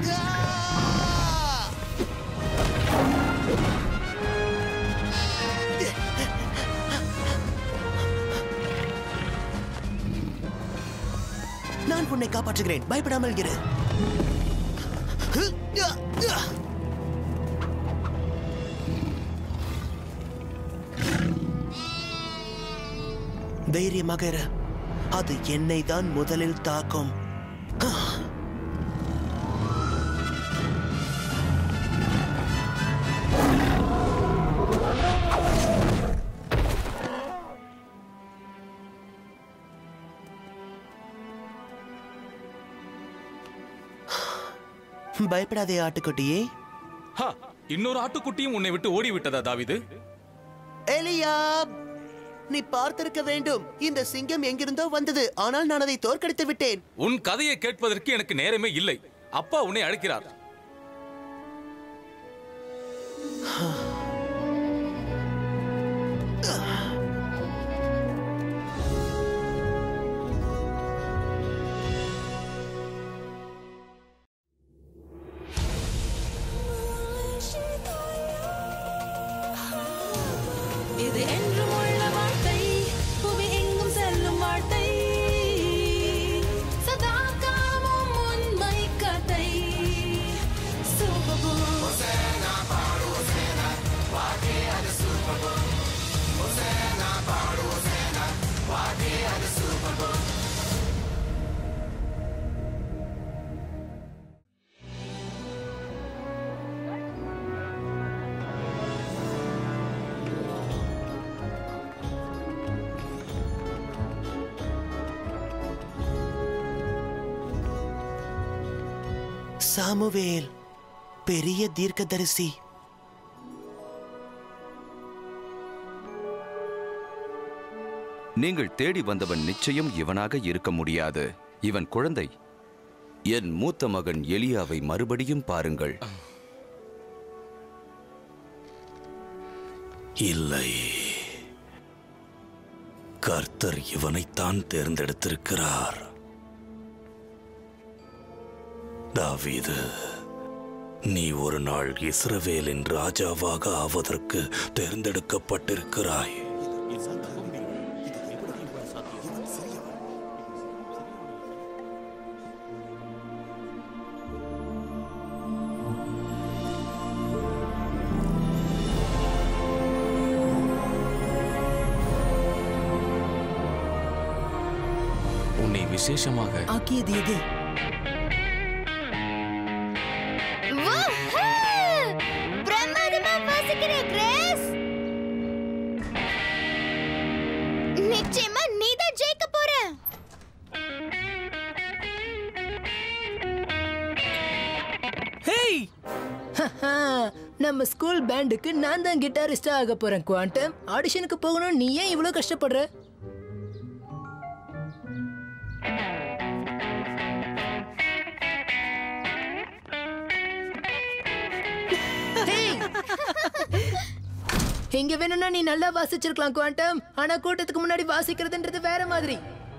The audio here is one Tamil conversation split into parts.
நான் உன்னை காப்பாற்றுகிறேன் பயப்படாமல் இரு தைரியமாக இரு அது என்னை தான் முதலில் தாக்கும் பயப்படாதே ஆட்டுக்குட்டியே ஹா, இன்னொரு ஆட்டுக்குட்டியும் உன்னை விட்டு ஓடி விட்டதா தாவிது எலியாப் நீ பார்த்திருக்க வேண்டும் இந்த சிங்கம் எங்கிருந்தோ வந்தது ஆனால் நான் அதை தோற்கடித்து விட்டேன் உன் கதையை கேட்பதற்கு எனக்கு நேரமே இல்லை அப்பா உன்னை அழைக்கிறார் இது என்றும் உள்ள வார்த்தை புவி எங்கும் செல்லும் வார்த்தை சதா காமும் உண்மை கதை சூப்பர் சாமுவேல் பெரிய தீர்க்கதரிசி நீங்கள் தேடி வந்தவன் நிச்சயம் இவனாக இருக்க முடியாது இவன் குழந்தை என் மூத்த மகன் எலியாவை மறுபடியும் பாருங்கள் இல்லை கர்த்தர் இவனைத்தான் தேர்ந்தெடுத்திருக்கிறார் தாவீது நீ ஒரு நாள் இஸ்ரவேலின் ராஜாவாக ஆவதற்கு தேர்ந்தெடுக்கப்பட்டிருக்கிறாய் உன்னை விசேஷமாக ஆக்கியது எது பிரமாதமா வாசிக்கிற கிரேஸ் நிச்சயமா நீதான் ஜெயிக்க போற ஹேய் நம்ம ஸ்கூல் பேண்டுக்கு நான் தான் கிட்டாரிஸ்டா ஆக போறேன் குவாண்டம் ஆடிஷனுக்கு போகணும் நீ ஏன் இவ்வளவு கஷ்டப்படுற ஹேய்! இங்க வேணும்னா நீ நல்லா வாசிச்சிருக்கலாம் குவாண்டம் ஆனா கூட்டத்துக்கு முன்னாடி வாசிக்கிறதுன்றது வேற மாதிரி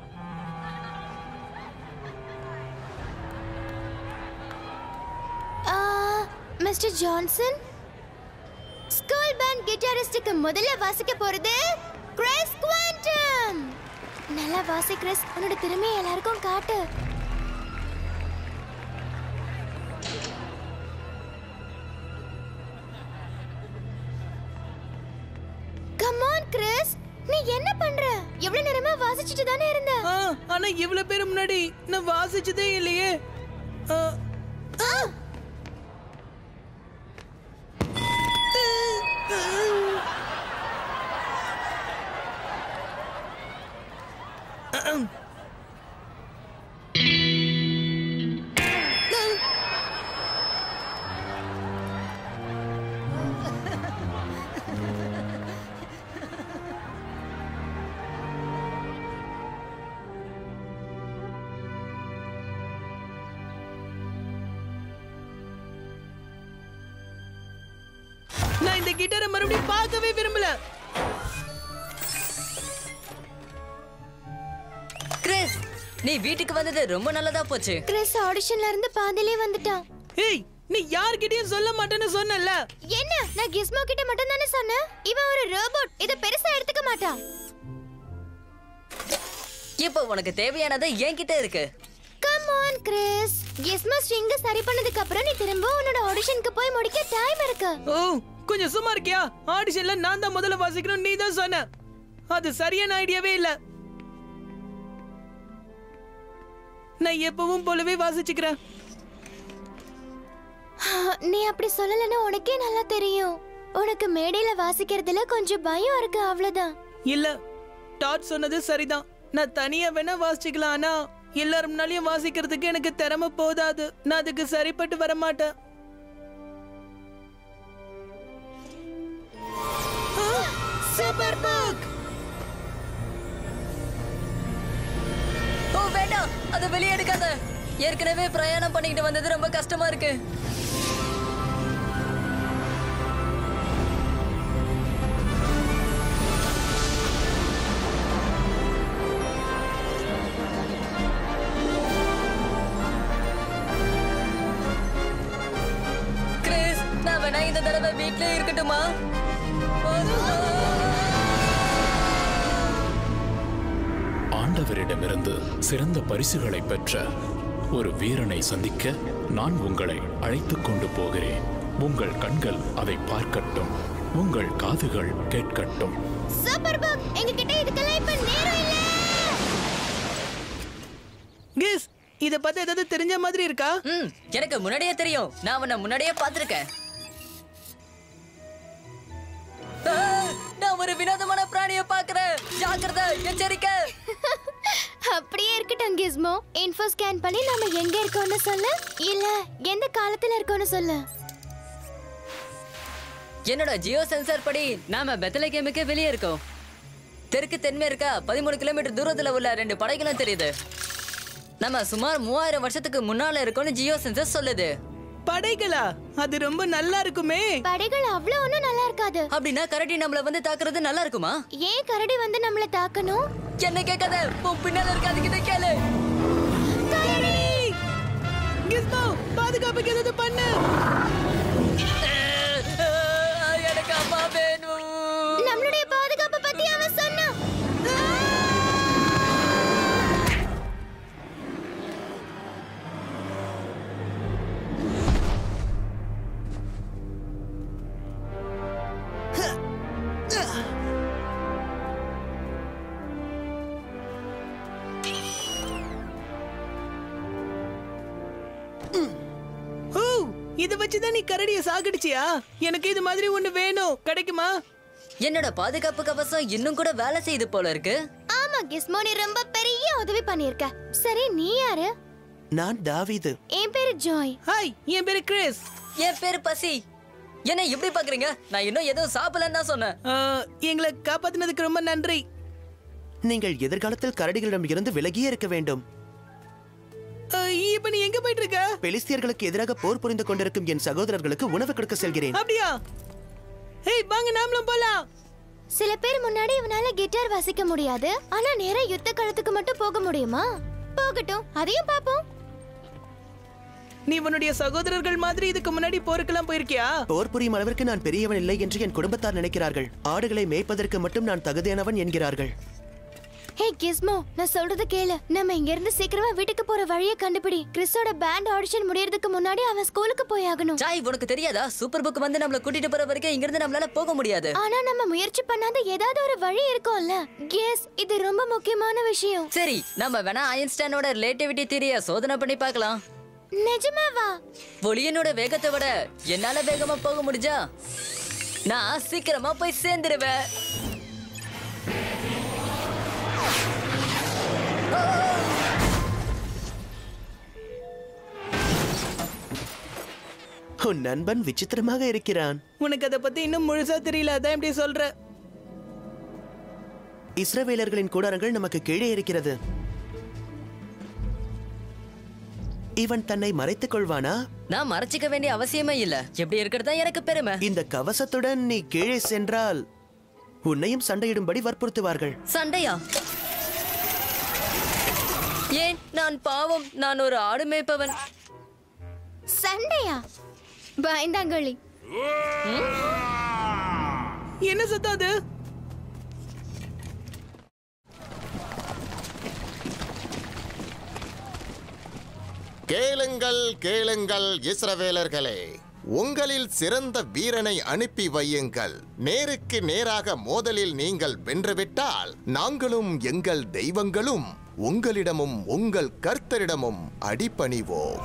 மிஸ்டர் ஜான்சன் ஸ்கூல் பேண்ட் கிட்டாரிஸ்டுக்கு முதல்ல வாசிக்க போறது கிறிஸ் குவாண்டம் நல்லா வாசி கிறிஸ் உன்னோட திறமையை எல்லாருக்கும் காட்டு கம் ஆன் கிறிஸ் நீ என்ன பண்ற எவ்வளவு நேரமா வாசிச்சுட்டு தானே இருந்த ஆ, ஆனா இவ்வளவு பேர் முன்னாடி நான் வாசிச்சதே இல்லையே ஆ, ஆ! நான் இந்த கிட்டாரை மறுபடியும் பார்க்கவே விரும்பல கிறிஸ் நீ வீட்டுக்கு வந்தது ரொம்ப நல்லதா போச்சு கிறிஸ் ஆடிஷன்ல இருந்து பாதியிலே வந்துட்டான் ஏய் நீ யார்கிட்டயும் சொல்ல மாட்டேன்னு சொன்னல என்ன நான் கிஸ்மோ கிட்ட மட்டும் தானே சொன்னேன் இவன் ஒரு ரோபோட் இத பெருசா எடுத்துக்க மாட்டான் இப்போ உனக்கு தேவையானது என்கிட்ட இருக்கு come on Chris gizmo string சரி பண்ணதுக்கு அப்புறம் நீ திரும்ப உன்னோட ஆடிஷனுக்கு போய் முடிக்க டைம் இருக்கு ஓ கொஞ்சம் சும்மா இருக்கியா ஆடிஷன்ல நான் தான் முதல்ல வாசிக்கணும் நீ தான் சொன்ன அது சரியான ஐடியாவே இல்ல நான் எப்பவும் போலவே வாசிச்சுக்கிறேன் நீ அப்படி சொல்லலன்னா உனக்கே நல்லா தெரியும் உனக்கு மேடையில வாசிக்கிறதுல கொஞ்சம் பயம் இருக்கு அவ்வளவுதான் இல்ல டாட் சொன்னது சரிதான் நான் தனியா வேணா வாசிச்சுக்கலாம் ஆனா எல்லாரும் முன்னாலையும் வாசிக்கிறதுக்கு எனக்கு திறமை போதாது நான் அதுக்கு சரிப்பட்டு வர மாட்டேன் சூப்பர் புக் ஓ வேண்டாம் அதை வெளியே எடுக்காத ஏற்கனவே பிரயாணம் பண்ணிக்கிட்டு வந்தது ரொம்ப கஷ்டமா இருக்கு கிறிஸ் நான் வேணா இந்த தடவை வீட்லயே இருக்கட்டுமா ஆண்டவரிடமிருந்து சிறந்த பரிசுகளை பெற்ற ஒரு வீரனை சந்திக்க நான் உங்களை அழைத்துக் கொண்டு போகிறேன் உங்கள் கண்கள் அதை பார்க்கட்டும் உங்கள் காதுகள் கேட்கட்டும் சூப்பர் புக் எங்க கிட்ட இதுக்கெல்லாம் இப்ப நேரம் இல்ல கெஸ் இத பத்தி ஏதாவது தெரிஞ்ச மாதிரி இருக்கா ம் எனக்கு முன்னாடியே தெரியும் நான் உன்னை முன்னாடியே பார்த்திருக்கேன் ஆ, நான் ஒரு வினோதமான பிராணியை பார்க்கிறேன் ஜாக்கிரதை எச்சரிக்கை அப்படியே இருக்கட்டும் கிஸ்மோ இன்ஃபோ ஸ்கேன் பண்ணி நாம எங்க இருக்கோம்னு சொல்லு இல்ல எந்த காலத்துல இருக்கோம்னு சொல்லு என்னோட ஜியோ சென்சார் படி நாம பெத்தலகேமுக்கு வெளியே இருக்கோம் தெற்கு தென்மேற்கா பதிமூணு கிலோமீட்டர் தூரத்துல உள்ள ரெண்டு படைகளும் தெரியுது நம்ம சுமார் மூவாயிரம் வருஷத்துக்கு முன்னால இருக்கோம்னு ஜியோ சென்சர் சொல்லுது படைகளா அது ரொம்ப நல்லா இருக்குமே படைகள் அவ்வளவு ஒண்ணும் நல்லா இருக்காது அப்படின்னா கரடி நம்மள வந்து தாக்குறது நல்லா இருக்குமா ஏன் கரடி வந்து நம்மள தாக்கணும் என்ன கேட்காத உன் பின்னால இருக்க அதுக்கிட்ட கேளு கிஸ்மோ பாதுகாப்புக்கு ஏதாவது பண்ணு எனக்கு அம்மா வேணும் நம்மளுடைய பாதுகாப்பு பத்தி அவன் சொன்னான் ஓ இத வச்சுதான் நீ கரடிய சாகடிச்சியா எனக்கு இது மாதிரி ஒண்ணு வேணும் கிடைக்குமா என்னோட பாதுகாப்பு கவசம் இன்னும் கூட வேலை செய்யுது போல இருக்கு ஆமா கிஸ்மோ நீ ரொம்ப பெரிய உதவி பண்ணிருக்க சரி நீ யாரு நான் தாவீது என் பேரு ஜாய் ஹாய் என் பேரு கிறிஸ் என் பேரு பசி என்ன இப்படி பாக்குறீங்க நான் இன்னும் எதுவும் சாப்பிடலன்னு தான் சொன்னேன் ஆ, எங்களை காப்பாத்தினதுக்கு ரொம்ப நன்றி நீங்கள் எதிர்காலத்தில் கரடிகளிடம் இருந்து விலகியே இருக்க வேண்டும் ஆ, இப்ப நீ எங்க போயிட்டு இருக்க பெலிஸ்தியர்களுக்கு எதிராக போர் புரிந்து கொண்டிருக்கும் என் சகோதரர்களுக்கு உணவு கொடுக்க செல்கிறேன் அப்படியா ஹேய் வாங்க நாமளும் போலாம் சில பேர் முன்னாடி இவனால கிட்டார் வாசிக்க முடியாது ஆனா நேரா யுத்த களத்துக்கு மட்டும் போக முடியுமா போகட்டும் அதையும் பாப்போம் நீ உன்னுடைய சகோதரர்கள் மாதிரி இதுக்கு முன்னாடி போருக்கெல்லாம் போயிருக்கியா போர் புரியும் அளவிற்கு நான் பெரியவன் இல்லை என்று என் குடும்பத்தார் நினைக்கிறார்கள் ஆடுகளை மேய்ப்பதற்கு மட்டும் நான் தகுதியானவன் என்கிறார்கள் ஹே கிஸ்மோ நான் சொல்றத கேளு நம்ம இங்க இருந்து சீக்கிரமா வீட்டுக்கு போற வழியை கண்டுபிடி கிறிஸோட பேண்ட் ஆடிஷன் முடியறதுக்கு முன்னாடி அவன் ஸ்கூலுக்கு போய் ஆகணும் ஜாய் உனக்கு தெரியாதா சூப்பர் புக் வந்து நம்மள கூட்டிட்டு போற வரைக்கும் இங்க இருந்து நம்மளால போக முடியாது ஆனா நம்ம முயற்சி பண்ணாத ஏதாவது ஒரு வழி இருக்கும்ல எஸ் இது ரொம்ப முக்கியமான விஷயம் சரி நம்ம வேணா ஐன்ஸ்டைனோட ரிலேட்டிவிட்டி தியரிய சோதனை பண்ணி பார்க்கலாம் நிஜமாவா ஒளியனோட வேகத்தை விட என்னால வேகமா போக முடிஞ்சா நான் சீக்கிரமா போய் சேர்ந்துருவேன் உன் நண்பன் விசித்திரமாக இருக்கிறான் உனக்கு அதை பத்தி இன்னும் முழுசா தெரியல அதான் இப்படி சொல்ற இஸ்ரவேலர்களின் கூடாரங்கள் நமக்கு கீழே இருக்கிறது இவன் தன்னை மறைத்துக் கொள்வானா நான் மறைச்சிக்க வேண்டிய அவசியமே இல்ல எப்படி இருக்கிறதா எனக்கு பெருமை இந்த கவசத்துடன் நீ கீழே சென்றால் உன்னையும் சண்டையிடும்படி வற்புறுத்துவார்கள் சண்டையா ஏன் நான் பாவம் நான் ஒரு ஆடு மேய்ப்பவன் சண்டையா பயந்தாங்கொழி என்ன சத்தம் அது கேளுங்கள் கேளுங்கள் இஸ்ரவேலர்களே உங்களில் சிறந்த வீரனை அனுப்பி வையுங்கள் நேருக்கு நேராக மோதலில் நீங்கள் வென்றுவிட்டால் நாங்களும் எங்கள் தெய்வங்களும் உங்களிடமும் உங்கள் கர்த்தரிடமும் அடிபணிவோம்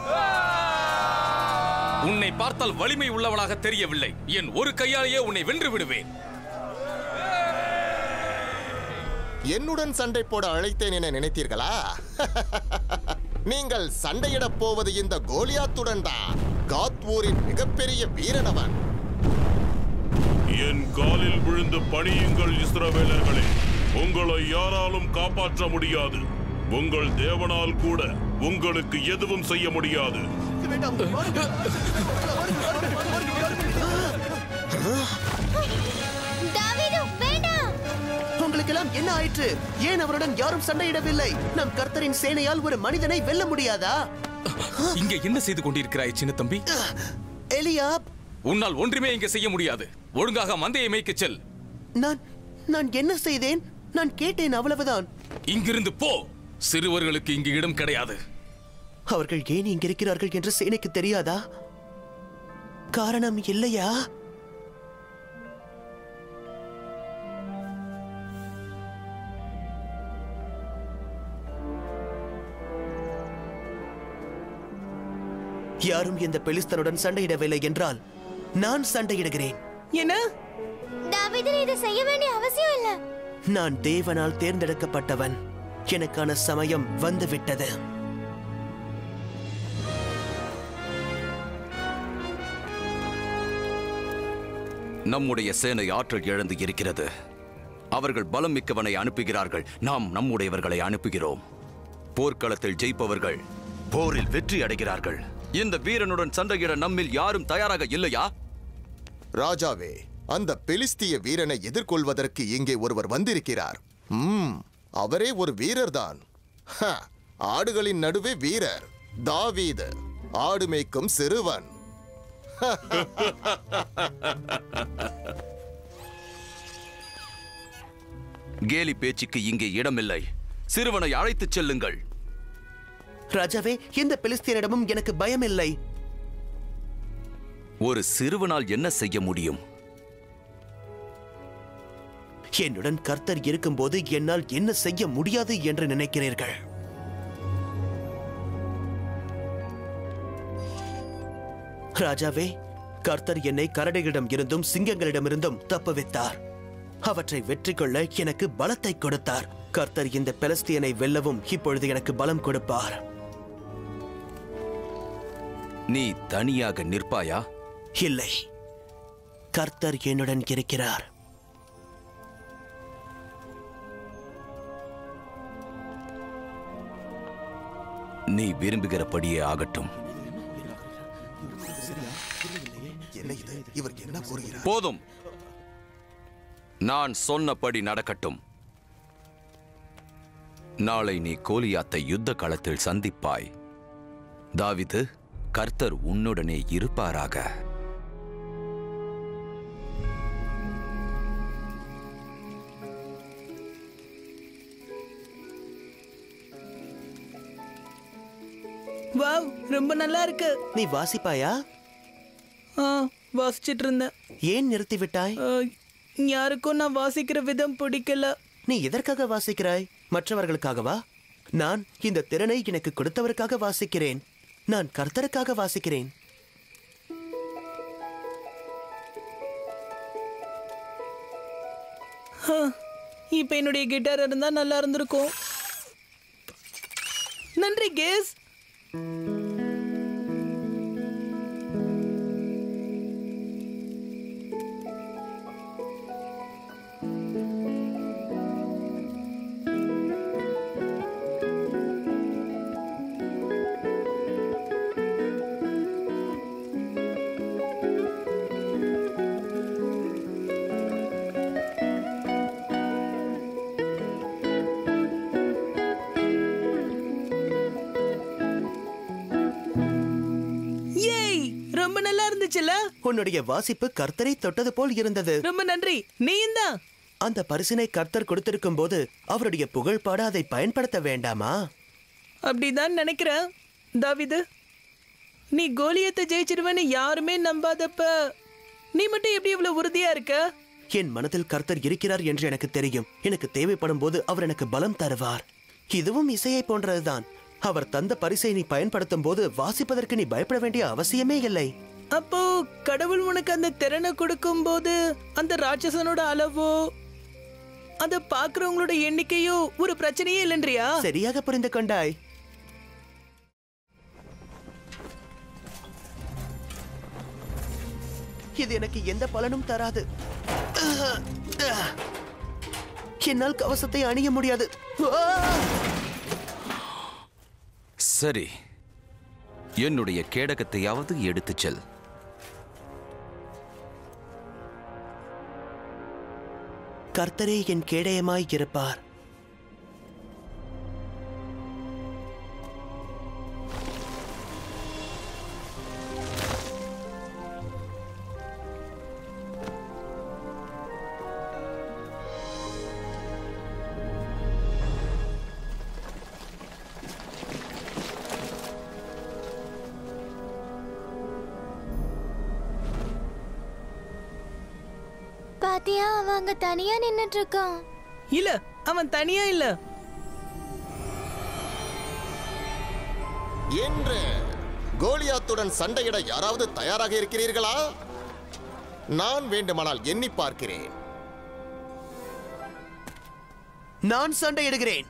உன்னை பார்த்தால் வலிமை உள்ளவளாக தெரியவில்லை என் ஒரு கையாலேயே உன்னை வென்று விடுவேன் என்னுடன் சண்டை போட அழைத்தேன் என நினைத்தீர்களா நீங்கள் சண்டையிடப் போவது இந்த கோலியாத்துடன் தான் காத்வூரின் மிகப்பெரிய வீரனவன் என் காலில் விழுந்து பணியுங்கள் இஸ்ரவேலர்களே உங்களை யாராலும் காப்பாற்ற முடியாது உங்கள் தேவனால் கூட உங்களுக்கு எதுவும் செய்ய முடியாது தாவீது வேண்டாம் உங்களுக்கெல்லாம் என்ன ஆயிற்று ஏன் அவருடன் யாரும் சண்டையிடவில்லை நம் கர்த்தரின் சேனையால் ஒரு மனிதனை வெல்ல முடியாதா இங்கே என்ன செய்து கொண்டிருக்கிறாய் சின்ன தம்பி எலியா உன்னால் ஒன்றுமே இங்கே செய்ய முடியாது ஒழுங்காக மந்தையை மேய்க்கச் செல் நான் நான் என்ன செய்தேன் நான் கேட்டேன் அவ்வளவுதான் இங்கிருந்து போ சிறுவர்களுக்கு இங்கு இடம் கிடையாது அவர்கள் ஏன் இங்கிருக்கிறார்கள் என்று சேனைக்கு தெரியாதா காரணம் இல்லையா யாரும் இந்த பெலிஸ்தனுடன் சண்டையிடவில்லை என்றால் நான் சண்டையிடுகிறேன் என்ன தாவீது நீ இதை செய்ய வேண்டிய அவசியம் இல்ல நான் தேவனால் தேர்ந்தெடுக்கப்பட்டவன் எனக்கான சமயம் வந்துவிட்டது நம்முடைய சேனை ஆற்றல் இழந்து இருக்கிறது அவர்கள் பலம் மிக்கவனை அனுப்புகிறார்கள் நாம் நம்முடையவர்களை அனுப்புகிறோம் போர்க்களத்தில் ஜெயிப்பவர்கள் போரில் வெற்றி அடைகிறார்கள் இந்த வீரனுடன் சண்டையிட நம்மில் யாரும் தயாராக இல்லையா ராஜாவே அந்த பெலிஸ்திய வீரனை எதிர்கொள்வதற்கு இங்கே ஒருவர் வந்திருக்கிறார் ம் அவரே ஒரு வீரர்தான் ஹ, ஆடுகளின் நடுவே வீரர் தாவீது ஆடு மேய்க்கும் சிறுவன் கேலி பேச்சுக்கு இங்கே இடமில்லை சிறுவனை அழைத்துச் செல்லுங்கள் ராஜாவே இந்த பெலிஸ்தீனிடமும் எனக்கு பயம் இல்லை ஒரு சிறுவனால் என்ன செய்ய முடியும் என்னுடன் கர்த்தர் இருக்கும்போது என்னால் என்ன செய்ய முடியாது என்று நினைக்கிறீர்கள் ராஜாவே கர்த்தர் என்னை கரடிகளிடம் இருந்தும் சிங்கங்களிடமிருந்தும் தப்புவித்தார் அவற்றை வெற்றி கொள்ள எனக்கு பலத்தை கொடுத்தார் கர்த்தர் இந்த பெலஸ்தியனை வெல்லவும் இப்பொழுது எனக்கு பலம் கொடுப்பார் நீ தனியாக நிற்பாயா இல்லை கர்த்தர் என்னுடன் இருக்கிறார் நீ விரும்புகிறபடியே ஆகட்டும் என்ன இது இவர் என்ன கூறுகிறார் போதும் நான் சொன்னபடி நடக்கட்டும் நாளை நீ கோலியாத்தை யுத்த களத்தில் சந்திப்பாய் தாவிது கர்த்தர் உன்னுடனே இருப்பாராக வாவ் ரொம்ப நல்லா இருக்கு நீ வாசிப்பாயா ஆ வாசிச்சிட்டு இருந்தேன் ஏன் நிறுத்திவிட்டாய் ஆ, யாருக்கும் நான் வாசிக்கிற விதம் பிடிக்கல நீ எதற்காக வாசிக்கிறாய் மற்றவர்களுக்காகவா நான் இந்த திறனை எனக்கு கொடுத்தவருக்காக வாசிக்கிறேன் நான் கர்த்தருக்காக வாசிக்கிறேன் ஆ, இப்ப என்னுடைய கிட்டார் இருந்தா நல்லா இருந்திருக்கும் நன்றி கேஸ் இருந்துச்சுல்ல உன்னுடைய வாசிப்பு கர்த்தரை தொட்டது போல் இருந்தது ரொம்ப நன்றி நீயும் தான் அந்த பரிசினை கர்த்தர் கொடுத்திருக்கும் போது அவருடைய புகழ் பாட அதை பயன்படுத்த வேண்டாமா அப்படிதான் நினைக்கிறேன் தாவிது நீ கோலியத்தை ஜெயிச்சிருவேன்னு யாருமே நம்பாதப்ப நீ மட்டும் எப்படி இவ்வளவு உறுதியா இருக்க என் மனதில் கர்த்தர் இருக்கிறார் என்று எனக்கு தெரியும் எனக்கு தேவைப்படும் போது அவர் எனக்கு பலம் தருவார் இதுவும் இசையை போன்றதுதான் அவர் தந்த பரிசை நீ பயன்படுத்தும் போது வாசிப்பதற்கு நீ பயப்பட வேண்டிய அவசியமே இல்லை அப்போ கடவுள் உனக்கு அந்த திறனை கொடுக்கும் போது அந்த ராட்சசனோட அளவோ அத பாக்குறவங்களோட எண்ணிக்கையோ ஒரு பிரச்சனையே இல்லைன்றியா சரியாக புரிந்து கொண்டாய் இது எனக்கு எந்த பலனும் தராது என்னால் கவசத்தை அணிய முடியாது ஆ! சரி என்னுடைய கேடகத்தையாவது எடுத்துச் செல் கர்த்தரே என் கேடயமாய் இருப்பார் பாத்தியா அவன் அங்க தனியா நின்னுட்டு இருக்கான் இல்ல அவன் தனியா இல்ல என்று கோலியாத்துடன் சண்டையிட யாராவது தயாராக இருக்கிறீர்களா நான் வேண்டுமானால் எண்ணி பார்க்கிறேன் நான் சண்டையிடுகிறேன்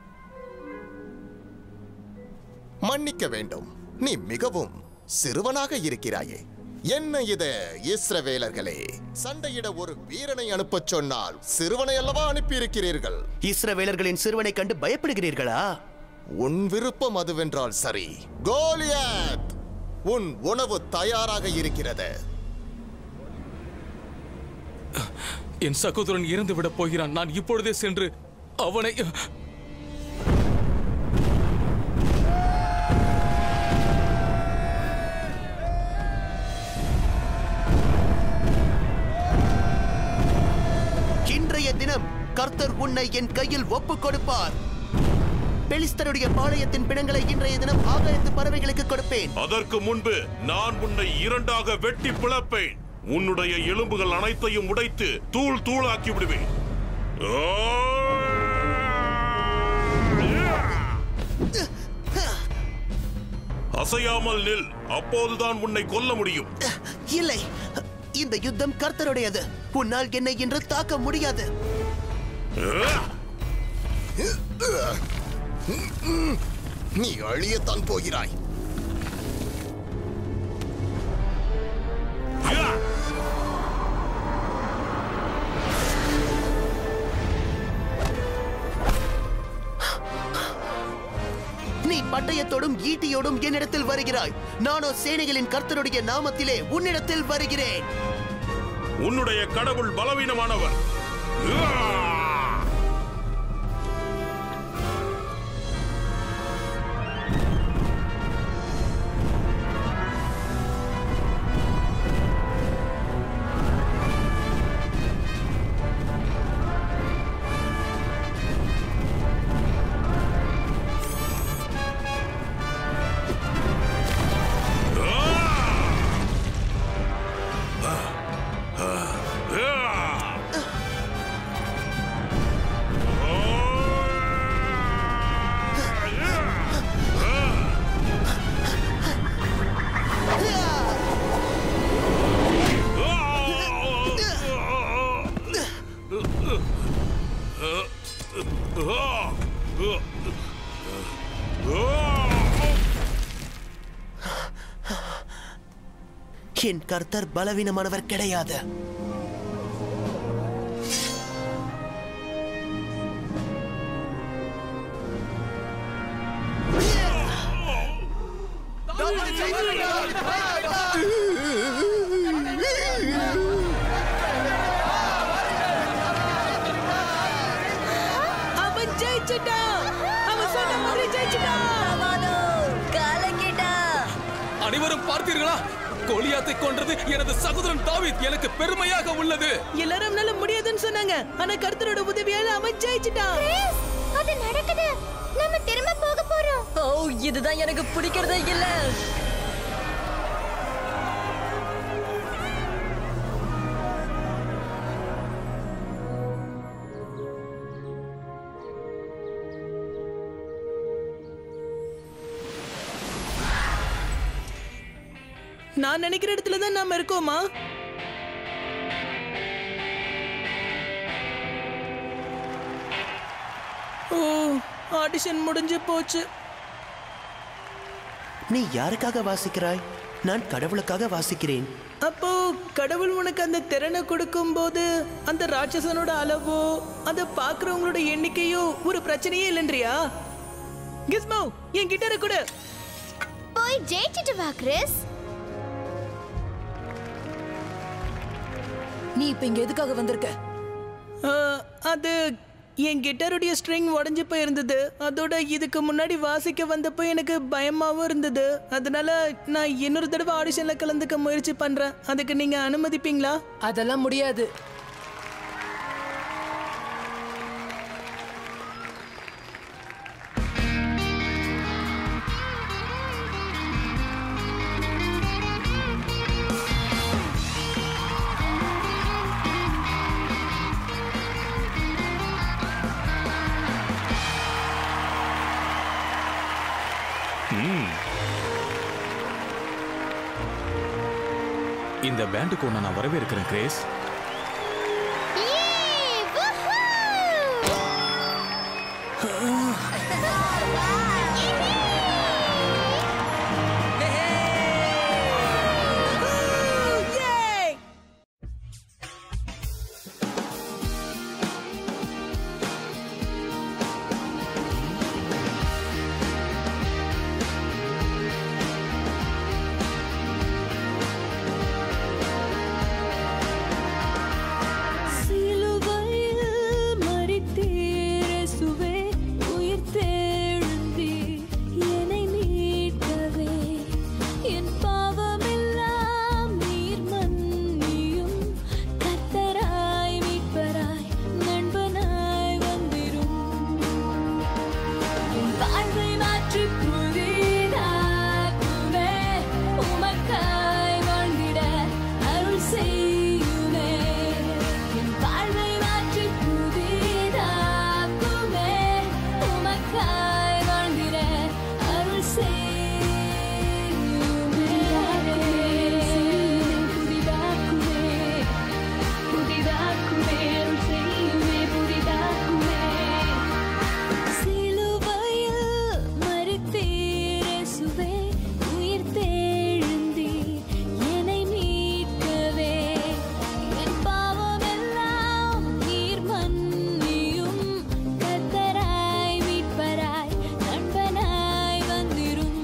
மன்னிக்க வேண்டும் நீ மிகவும் சிறுவனாக இருக்கிறாயே என்ன இது இஸ்ரவேலர்களே சண்டையிட ஒரு வீரனை அனுப்பச் சொன்னால் சிறுவனை அல்லவா அனுப்பியிருக்கிறீர்கள் இஸ்ரவேலர்களின் சிறுவனை கண்டு பயப்படுகிறீர்களா உன் விருப்பம் அதுவென்றால் சரி கோலியாத் உன் உணவு தயாராக இருக்கிறது என் சகோதரன் இறந்து விடப் போகிறான் நான் இப்பொழுதே சென்று அவனை இன்றைய தினம் கர்த்தர் உன்னை என் கையில் ஒப்புக் கொடுப்பார் பெலிஸ்தருடைய பாளையத்தின் பிணங்களை இன்றைய தினம் ஆகாயத்து பறவைகளுக்கு கொடுப்பேன் அதற்கு முன்பு நான் உன்னை இரண்டாக வெட்டி பிளப்பேன் உன்னுடைய எலும்புகள் அனைத்தையும் உடைத்து தூள் தூளாக்கி விடுவேன் அசையாமல் நில் அப்போதுதான் உன்னை கொல்ல முடியும் இல்லை இந்த யுத்தம் கர்த்தருடையது உன்னால் என்னை இன்று தாக்க முடியாது நீ அழியத்தான் போகிறாய் நீ பட்டயத்தோடும் ஈட்டியோடும் என்னிடத்தில் வருகிறாய் நானோ சேனைகளின் கர்த்தருடைய நாமத்திலே உன்னிடத்தில் வருகிறேன் உன்னுடைய கடவுள் பலவீனமானவர் என் கர்த்தர் பலவீனமானவர் கிடையாது அவன் ஜெயிச்சிட்டான் அவன் சொன்ன மாதிரி ஜெயிச்சிட்டான் கலக்கிட்டா அனைவரும் பார்த்தீர்களா கோலியாத்தை கொன்றது எனது சகோதரன் தாவீத் எனக்கு பெருமையாக உள்ளது எல்லாரும் நம்மளால முடியாதுன்னு சொன்னாங்க ஆனா கர்த்தரோட உதவியால அவன் ஜெயிச்சிட்டான் கிறிஸ் அது நடக்குது நம்ம திரும்ப போக போறோம் ஓ இதுதான் எனக்கு பிடிக்கிறதே இல்ல நான் நினைக்கிற இடத்துல தான் நாம இருக்கோமா ஓ ஆடிஷன் முடிஞ்சு போச்சு நீ யாருக்காக வாசிக்கிறாய் நான் கடவுளுக்காக வாசிக்கிறேன் அப்போ கடவுள் உனக்கு அந்த திறனை கொடுக்கும்போது அந்த ராட்சசனோட அளவோ அதை பார்க்கறவங்களோட எண்ணிக்கையோ ஒரு பிரச்சனையே இல்லைன்றியா கிஸ்மோ என் கிட்ட கூட போய் ஜெயிச்சிட்டு வா கிறிஸ் நீ இப்ப இங்க எதுக்காக வந்திருக்க அது என் கிட்டாருடைய ஸ்ட்ரிங் உடஞ்சி போயிருந்தது அதோட இதுக்கு முன்னாடி வாசிக்க வந்தப்போ எனக்கு பயமாவும் இருந்தது அதனால நான் இன்னொரு தடவை ஆடிஷன்ல கலந்துக்க முயற்சி பண்றேன் அதுக்கு நீங்க அனுமதிப்பீங்களா அதெல்லாம் முடியாது இந்த பேண்டுக்கு உன்னை நான் வரவேற்கிறேன் கிரேஸ் சிலுவையில் மரித்தீர் இயேசுவே, உயிர்த்தெழுந்தீர் என்னை மீட்கவே. என் பாவமெல்லாம் நீர் மன்னியும். கர்த்தராய் மீட்பராய் நண்பனாய் வந்திரும். என் வாழ்வை மாற்றிப் புதிதாக்குமே. உமக்காய் வாழ்ந்திட அருள் செய்யுமே என் வாழ்வை மாற்றி புதிதாக்குமே உமக்காய் வாழ்ந்திட அருள் செய்யுமே புதிதாக்குமே புதிதாக்குமே அருள் செய்யுமே புதிதாக்குமே சிலுவையில் மரித்தீர் இயேசுவே, உயிர்த்தெழுந்தீர் என்னை மீட்கவே. என் பாவமெல்லாம் நீர் மன்னியும். கர்த்தராய் மீட்பராய் நண்பனாய் வந்திரும்.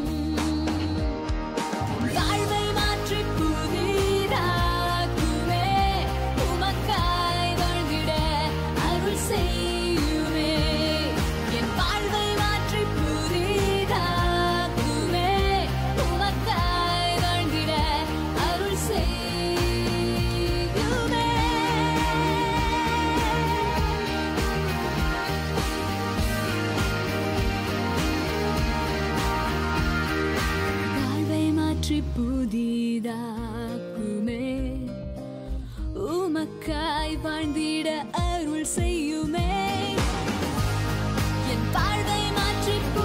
வாழ்வை மாற்றிப் புதிதாக்குமே. உமக்காய் வாழ்ந்திட அருள் செய்யுமே என் வாழ்வை மாற்றிப் புதிதாக்குமே. உமக்காய் வாழ்ந்திட அருள் செய்யுமே. வாழ்வை மாற்றிப் புதிதாக்குமே உமக்காய் வாழ்ந்திட அருள் செய்யுமே என் வாழ்வை மாற்றிப்